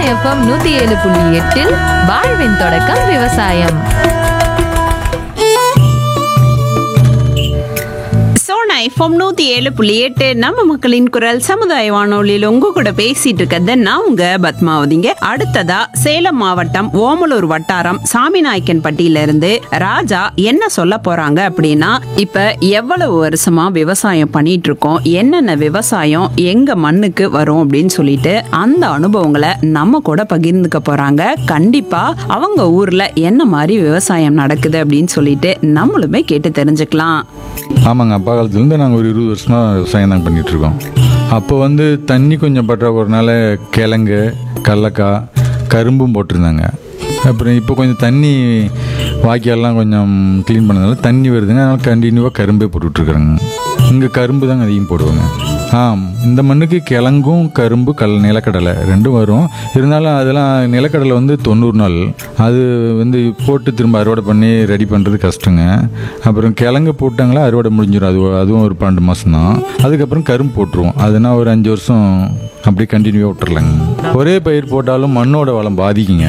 FM நூத்தி ஏழு புள்ளி எட்டில் வாழ்வின் தொடக்கம் விவசாயம் சோனா எஃப்எம் நூத்தி ஏழு புள்ளி எட்டு நம்ம மக்களின் குரல் சமுதாய வானொலியில் உங்க கூட பேசிட்டு இருக்கிறது நான் உங்க பத்மாவதிங்க அடுத்ததா சேலம் மாவட்டம் ஓமலூர் வட்டாரம் சாமிநாயக்கன்பட்டியில இருந்து ராஜா என்ன சொல்ல போறாங்க அப்படின்னா இப்ப எவ்வளவு வருஷமா விவசாயம் பண்ணிட்டு இருக்கோம் என்னென்ன விவசாயம் எங்க மண்ணுக்கு வரும் அப்படின்னு சொல்லிட்டு அந்த அனுபவங்களை நம்ம கூட பகிர்ந்துக்க போறாங்க கண்டிப்பா அவங்க ஊர்ல என்ன மாதிரி விவசாயம் நடக்குது அப்படின்னு சொல்லிட்டு நம்மளுமே கேட்டு தெரிஞ்சுக்கலாம் ஆமாங்க அப்பா காலத்துலேருந்து நாங்கள் ஒரு இருபது வருஷமாக விவசாயம் தான் பண்ணிகிட்ருக்கோம் அப்போ வந்து தண்ணி கொஞ்சம் பற்றாக்குறனால கிழங்கு கடலக்காய் கரும்பும் போட்டிருந்தாங்க அப்புறம் இப்போ கொஞ்சம் தண்ணி வாய்க்கால்லாம் கொஞ்சம் க்ளீன் பண்ணதுனால தண்ணி வருதுங்க அதனால் கண்டினியூவாக கரும்பே போட்டுட்ருக்குறோங்க இங்கே கரும்பு தாங்க அதிகம் போடுவாங்க ஆ இந்த மண்ணுக்கு கிழங்கும் கரும்பு கல் நிலக்கடலை ரெண்டும் வரும் இருந்தாலும் அதெல்லாம் நிலக்கடலை வந்து தொண்ணூறு நாள் அது வந்து போட்டு திரும்ப அறுவடை பண்ணி ரெடி பண்ணுறது கஷ்டங்க அப்புறம் கிழங்கு போட்டாங்களா அறுவடை முடிஞ்சிடும் அது அதுவும் ஒரு பன்னெண்டு மாதம் தான் அதுக்கப்புறம் கரும்பு போட்டுருவோம் அதுனா ஒரு அஞ்சு வருஷம் அப்படியே கண்டினியூவாக விட்டுறலாங்க ஒரே பயிர் போட்டாலும் மண்ணோட வளம் பாதிக்குங்க